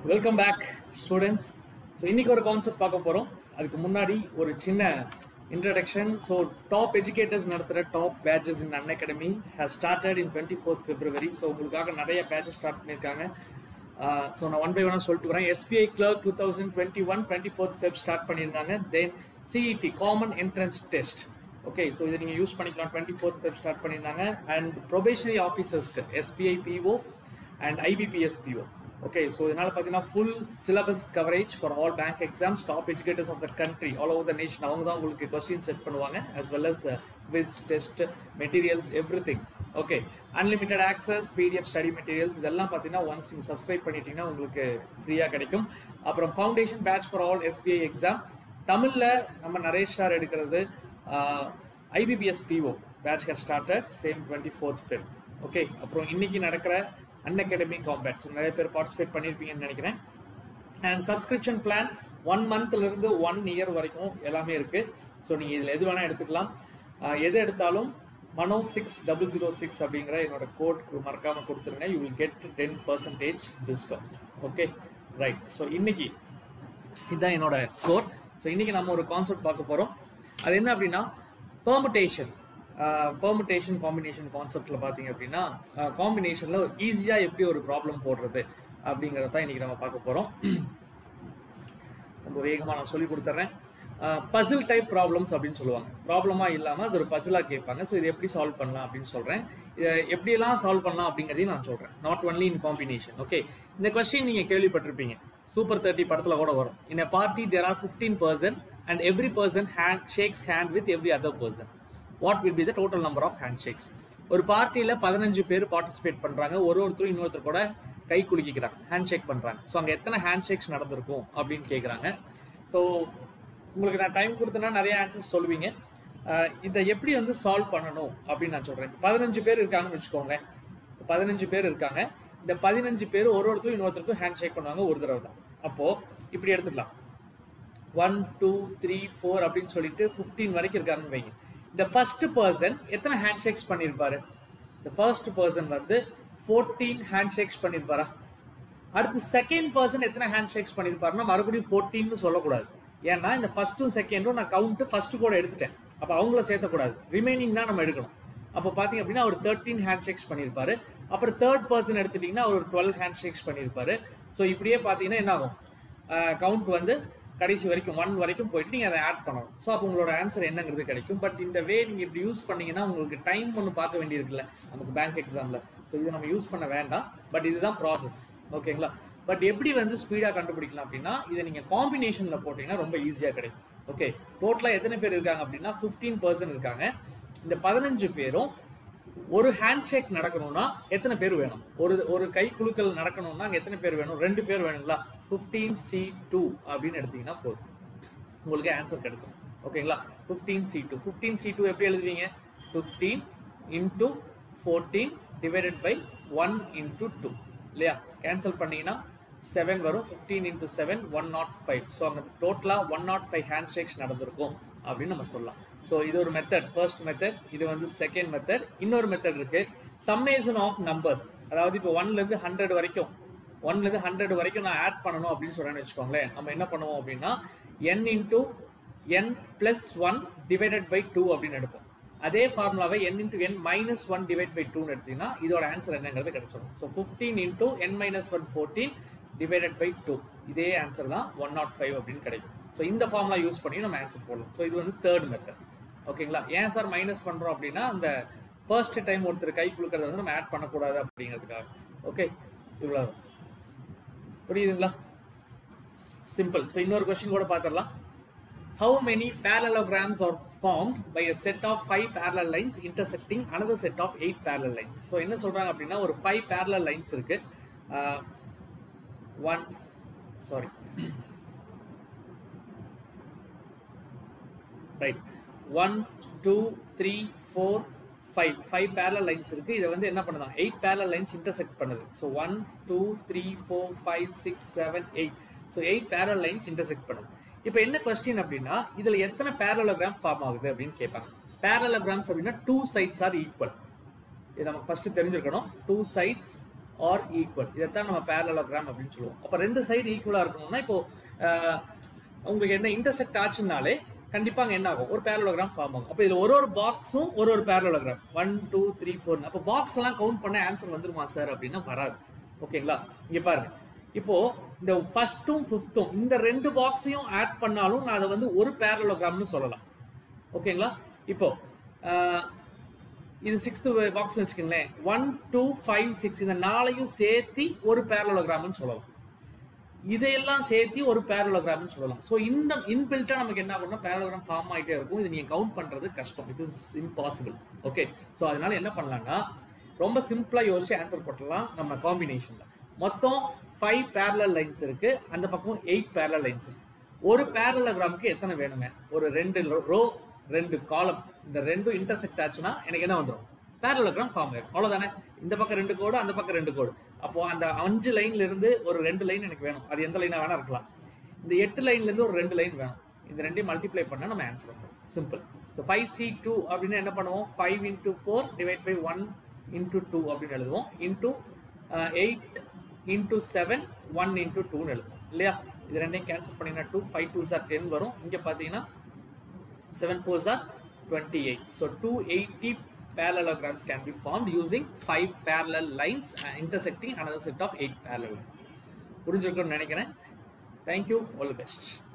welcome back students so இன்னைக்கு ஒரு concept பார்க்க போகிறோம் அதுக்கு முன்னாடி ஒரு சின்ன இன்ட்ரடக்ஷன் ஸோ டாப் எஜுகேட்டர்ஸ் நடத்துகிற top batches in Unacademy has started in twenty fourth February so உங்களுக்காக நிறைய பேட்சஸ் ஸ்டார்ட் பண்ணியிருக்காங்க ஸோ நான் ஒன் பை ஒன்னாக சொல்லிட்டு வரேன் SBI clerk two thousand twenty one twenty fourth Feb start பண்ணியிருந்தாங்க then CET common entrance test okay so இதை நீங்கள் யூஸ் பண்ணிக்கலாம் டுவெண்ட்டி ஃபோர்த் ஃபெப் ஸ்டார்ட் பண்ணியிருந்தாங்க அண்ட் ப்ரொபேஷனரி ஆஃபீஸர்ஸ்க்கு SBI PO and IBPS PO okay so இதனால பார்த்தீங்கன்னா full syllabus coverage for all bank exams top educators of the country all over the nation அவங்க தான் உங்களுக்கு கொஸ்டின் செட் பண்ணுவாங்க as well as quiz test materials everything okay unlimited access PDF study materials இதெல்லாம் பார்த்தீங்கன்னா once நீங்கள் subscribe பண்ணிட்டீங்கன்னா உங்களுக்கு ஃப்ரீயாக கிடைக்கும் அப்புறம் foundation batch for all SBI exam தமிழில் நம்ம நரேஷ் சார் எடுக்கிறது IBPS PO batch had started same twenty fourth Feb okay அப்புறம் இன்னைக்கு நடக்கிற அன் அகாடமி காம்பேட் ஸோ நிறைய பேர் பார்ட்டிசிபேட் பண்ணியிருப்பீங்கன்னு நினைக்கிறேன் அண்ட் சப்ஸ்கிரிப்ஷன் பிளான் ஒன் மந்த்ல இருந்து ஒன் இயர் வரைக்கும் எல்லாமே இருக்கு ஸோ நீங்கள் இதில் எது வேணால் எடுத்துக்கலாம் ஆஹ் எது எடுத்தாலும் Mano six double zero six அப்படிங்கிற என்னோட கோட் மறக்காம கொடுத்துருங்க you will get ten percentage discount okay right so இன்னைக்கு இதுதான் என்னோட கோட் ஸோ இன்னைக்கு நம்ம ஒரு கான்செப்ட் பார்க்க போகிறோம் அது என்ன அப்படின்னா பெர்முட்டேஷன் பெர்முட்டேஷன் காம்பினேஷன் கான்செப்டில் பார்த்தீங்க அப்படின்னா காம்பினேஷனில் ஈஸியாக எப்படி ஒரு ப்ராப்ளம் போடுறது அப்படிங்கிறத தான் இன்னைக்கு நம்ம பார்க்க போகிறோம் ரொம்ப வேகமாக நான் சொல்லி கொடுத்துட்றேன் பசில் டைப் ப்ராப்ளம்ஸ் அப்படின்னு சொல்லுவாங்க ப்ராப்ளமாக இல்லாமல் அது ஒரு பசிலாக கேட்பாங்க ஸோ இது எப்படி சால்வ் பண்ணலாம் அப்படின்னு சொல்கிறேன் இதை எப்படியெல்லாம் சால்வ் பண்ணலாம் அப்படிங்கிறதையும் நான் சொல்கிறேன் not only in combination okay இந்த கொஸ்டின் நீங்கள் கேள்விப்பட்டிருப்பீங்க சூப்பர் தேர்ட்டி படத்தில் கூட வரும் in party there are fifteen person and every person hand shakes hand with every other person what will be the total number of hand shakes ஒரு பார்ட்டியில் பதினஞ்சு பேர் பார்ட்டிசிபேட் பண்ணுறாங்க ஒரு ஒருத்தரும் இன்னொருத்தர் கூட கை குலுக்கிக்கிறாங்க ஹேண்ட் ஷேக் பண்ணுறாங்க ஸோ அங்கே எத்தனை ஹேண்ட் ஷேக்ஸ் நடந்திருக்கும் அப்படின்னு கேட்குறாங்க ஸோ உங்களுக்கு நான் டைம் கொடுத்தேன்னா நிறைய ஆன்சர்ஸ் சொல்லுவீங்க அஹ் இதை எப்படி வந்து சால்வ் பண்ணணும் அப்படின்னு நான் சொல்கிறேன் பதினஞ்சு பேர் இருக்காங்கன்னு வச்சுக்கோங்க பதினஞ்சு பேர் இருக்காங்க இந்த பதினஞ்சு பேர் ஒரு ஒருத்தரும் இன்னொருத்தருக்கும் ஹேண்ட் ஷேக் பண்ணுவாங்க ஒரு தடவை தான் அப்போது இப்படி எடுத்துக்கலாம் ஒன் டூ த்ரீ ஃபோர் அப்படின்னு சொல்லிட்டு ஃபிஃப்டீன் வரைக்கும் இருக்காங்கன்னு வைங்க இந்த ஃபர்ஸ்ட் பர்சன் எத்தனை ஹேண்ட் ஷேக்ஸ் பண்ணியிருப்பாரு இந்த ஃபர்ஸ்ட் பர்சன் வந்து ஃபோர்டீன் ஹேண்ட் ஷேக்ஸ் பண்ணியிருப்பாரா அடுத்து செகண்ட் பர்சன் எத்தனை ஹேண்ட் ஷேக்ஸ் பண்ணியிருப்பாருன்னா மறுபடியும் ஃபோர்டீன்னு சொல்லக்கூடாது ஏன்னா இந்த ஃபர்ஸ்ட்டும் செகண்டும் நான் கவுண்ட் ஃபர்ஸ்ட் கூட எடுத்துட்டேன் அப்போ அவங்கள சேர்த்தக்கூடாது ரிமைனிங் தான் நம்ம எடுக்கணும் அப்போ பார்த்தீங்க அப்படின்னா அவர் தேர்ட்டீன் ஹேண்ட் ஷேக்ஸ் பண்ணியிருப்பாரு அப்புறம் தேர்ட் பர்சன் எடுத்துட்டிங்கன்னா அவர் டுவெல் ஹேண்ட் ஷேக்ஸ் பண்ணியிருப்பாரு ஸோ இப்படியே பார்த்தீங்கன்னா என்ன ஆகும் கவுண்ட் வந்து கடைசி வரைக்கும் ஒன் வரைக்கும் போயிட்டு நீங்கள் அதை ஆட் பண்ணணும் ஸோ அப்போ உங்களோட ஆன்சர் என்னங்கிறது கிடைக்கும் பட் இந்த வே நீங்கள் இப்படி யூஸ் பண்ணீங்கன்னா உங்களுக்கு டைம் ஒன்று பார்க்க வேண்டியிருக்குல்ல நமக்கு பேங்க் எக்ஸாமில் ஸோ இதை நம்ம யூஸ் பண்ண வேண்டாம் பட் இதுதான் ப்ராசஸ் ஓகேங்களா பட் எப்படி வந்து ஸ்பீடாக கண்டுபிடிக்கலாம் அப்படின்னா இதை நீங்கள் காம்பினேஷனில் போட்டிங்கன்னா ரொம்ப ஈஸியாக கிடைக்கும் ஓகே டோட்டலாக எத்தனை பேர் இருக்காங்க அப்படின்னா ஃபிஃப்டீன் பர்சன்ட் இருக்காங்க இந்த பதினஞ்சு பேரும் ஒரு ஹேண்ட் ஷேக் நடக்கணும்னா எத்தனை பேர் வேணும் ஒரு ஒரு கை குலுக்கல் நடக்கணும்னா அங்கே எத்தனை பேர் வேணும் ரெண்டு பேர் வேணுங்களா ஃபிஃப்டீன் சி டூ அப்படின்னு எடுத்தீங்கன்னா போதும் உங்களுக்கு ஆன்சர் கிடைச்சிடும் ஓகேங்களா fifteen C two fifteen C two எப்படி எழுதுவீங்க fifteen into fourteen divided by one into two இல்லையா கேன்சல் பண்ணீங்கன்னா செவன் வரும் fifteen into seven one nought five so அங்கே டோட்டலாக one nought five hand shakes நடந்திருக்கும் அப்படின்னு நம்ம சொல்லலாம் ஸோ இது ஒரு மெத்தட் ஃபர்ஸ்ட் மெத்தட் இது வந்து செகண்ட் மெத்தட் இன்னொரு மெத்தட் இருக்கு சம்மேஷன் ஆஃப் நம்பர்ஸ் அதாவது இப்போ ஒன்லேருந்து ஹண்ட்ரட் வரைக்கும் ஒன்லேருந்து ஹண்ட்ரட் வரைக்கும் நான் ஆட் பண்ணணும் அப்படின்னு சொல்றேன்னு வச்சுக்கோங்களேன் நம்ம என்ன பண்ணுவோம் அப்படின்னா n into n plus one divided by two அப்படின்னு எடுப்போம் அதே ஃபார்முலாவை n into n minus one divide by டூன்னு எடுத்தீங்கன்னா இதோட ஆன்சர் என்னங்கிறது கிடைச்சிடும் so fifteen into n minus one fourteen divided by two இதே ஆன்சர் தான் ஒன் நாட் ஃபைவ் அப்படின்னு கிடைக்கும் ஸோ இந்த ஃபார்முலா யூஸ் பண்ணி நம்ம ஆன்சர் போடலாம் ஸோ இது வந்து தேர்ட் மெத்தட் ஓகேங்களா ஏன் சார் மைனஸ் பண்ணுறோம் அப்படின்னா அந்த ஃபர்ஸ்ட் டைம் ஒருத்தர் கை கொடுக்கறத வந்து நம்ம ஆட் பண்ணக்கூடாது அப்படிங்கிறதுக்காக ஓகே இவ்வளோ புரியுதுங்களா சிம்பிள் ஸோ இன்னொரு கொஸ்டின் கூட பார்த்துடலாம் how many parallelograms are formed by a set of five parallel lines intersecting another set of eight parallel lines so என்ன சொல்றாங்க அப்படின்னா ஒரு ஃபைவ் parallel lines இருக்கு one sorry right one two three four five five parallel lines இருக்கு இதை வந்து என்ன பண்ணுதான் எயிட் பேரலல் லைன்ஸ் இன்டர்செக்ட் பண்ணுது so one two three four five six seven eight so eight parallel lines intersect பண்ணுது இப்போ என்ன கொஸ்டின் அப்படின்னா இதுல எத்தனை பேரலோகிராம் ஃபார்ம் ஆகுது அப்படின்னு கேட்பாங்க பேரலோகிராம்ஸ் அப்படின்னா டூ சைட்ஸ் ஆர் ஈக்குவல் இது நமக்கு ஃபர்ஸ்ட் தெரிஞ்சிருக்கணும் டூ சைட்ஸ் ஆர் ஈக்குவல் இதைத்தான் நம்ம பேரலோகிராம் அப்படின்னு சொல்லுவோம் அப்போ ரெண்டு சைடு ஈக்குவலாக இருக்கணும்னா இப்போ அஹ், உங்களுக்கு என்ன இன்டர்செக்ட் ஆச்சுனாலே கண்டிப்பாக அங்கே என்ன ஆகும் ஒரு பேரலோகிராம் ஃபார்ம் ஆகும் அப்போ இதில் ஒரு ஒரு பாக்ஸும் ஒரு ஒரு parallelogram one two three four அப்போ பாக்ஸ் எல்லாம் கவுண்ட் பண்ண ஆன்சர் வந்துருமா சார் அப்படின்னா வராது ஓகேங்களா இங்கே பாருங்க இப்போ இந்த ஃபர்ஸ்ட்டும் ஃபிஃப்த்தும் இந்த ரெண்டு பாக்ஸையும் ஆட் பண்ணாலும் நான் அதை வந்து ஒரு பேரலோகிராம்னு சொல்லலாம் ஓகேங்களா இப்போ ஆஹ், இது சிக்ஸ்த் பாக்ஸ் வச்சுக்கோங்களேன் ஒன் டூ ஃபைவ் சிக்ஸ் இந்த நாளையும் சேர்த்து ஒரு பேரலோகிராம்னு சொல்லலாம் இதையெல்லாம் சேர்த்து ஒரு பேரலோகிராம்னு சொல்லலாம் ஸோ இந்த இன்பில்ட்டா நமக்கு என்ன ஆகும்னா பேரலோகிராம் ஃபார்ம் ஆகிட்டே இருக்கும் இது நீங்க கவுண்ட் பண்றது கஷ்டம் it is impossible okay so அதனால என்ன பண்ணலாம்னா ரொம்ப சிம்பிளா யோசிச்சு ஆன்சர் போட்டுடலாம் நம்ம காம்பினேஷன்ல மொத்தம் ஃபைவ் பேரலல் லைன்ஸ் இருக்கு அந்த பக்கம் எயிட் பேரலல் லைன்ஸ் இருக்கு ஒரு பேரலோகிராமுக்கு எத்தனை வேணுங்க ஒரு ரெண்டு ரோ ரெண்டு காலம் இந்த ரெண்டும் இன்டர்செக்ட் ஆச்சுன்னா எனக்கு என்ன வந்துடும் பேரலோகிராம் ஃபார்ம் ஆயிடும் அவ்வளவுதானே இந்த பக்கம் ரெண்டு கோடு அந்த பக்கம் ரெண்டு கோடு அப்போ அந்த அஞ்சு லைன்ல இருந்து ஒரு ரெண்டு லைன் எனக்கு வேணும் அது எந்த லைனா வேணா இருக்கலாம் இந்த எட்டு லைன்ல இருந்து ஒரு ரெண்டு லைன் வேணும் இந்த ரெண்டையும் மல்டிப்ளை பண்ணா நம்ம ஆன்சர் வந்துடும் simple so five C two அப்படின்னு என்ன பண்ணுவோம் five into four divide by one into two அப்படின்னு எழுதுவோம் into eight into seven one into டூன்னு எழுதுவோம் இல்லையா இது ரெண்டையும் கேன்சல் பண்ணீங்கன்னா two five two sir ten வரும் இங்கே பார்த்தீங்கன்னா seven fours are twenty eight so two eighty parallelograms can be formed using five parallel lines uh, intersecting another set of eight parallel lines புரிஞ்சிருக்கும்னு நினைக்கிறேன் தேங்க்யூ ஆல் தி பெஸ்ட்